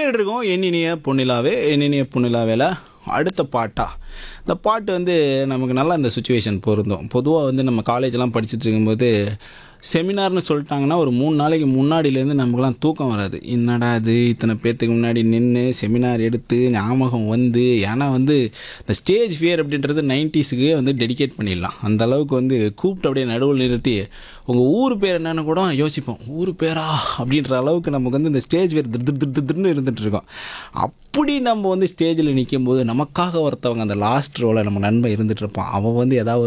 கேட்டுட்டு இருக்கோம் எண்ணினிய பொன்னிலாவே எண்ணினிய பொன்னிலாவேல அடுத்த பாட்டா இந்த பாட்டு வந்து நமக்கு நல்லா இந்த சுச்சுவேஷன் பொருந்தும் பொதுவாக வந்து நம்ம காலேஜெலாம் படிச்சுட்டு இருக்கும்போது செமினார்னு சொல்லிட்டாங்கன்னா ஒரு மூணு நாளைக்கு முன்னாடியிலேருந்து நமக்குலாம் தூக்கம் வராது என்னடா இது இத்தனை பேர்த்துக்கு முன்னாடி நின்று செமினார் எடுத்து ஞாபகம் வந்து ஏன்னா வந்து இந்த ஸ்டேஜ் ஃபியர் அப்படின்றது நைன்டிஸுக்கு வந்து டெடிகேட் பண்ணிடலாம் அந்த அளவுக்கு வந்து கூப்பிட்டு அப்படியே நடுவில் நிறுத்தி உங்கள் ஊர் பேர் என்னன்னு கூட யோசிப்போம் ஊர் பேரா அப்படின்ற அளவுக்கு நமக்கு வந்து இந்த ஸ்டேஜ் பேர் திரு திரு திரு திருன்னு இருந்துட்டு இருக்கோம் அப்படி நம்ம வந்து ஸ்டேஜில் நிற்கும் போது நமக்காக ஒருத்தவங்க அந்த லாஸ்ட் ரோவில் நம்ம நண்பன் இருந்துட்டு இருப்பான் அவன் வந்து ஏதாவது ஒரு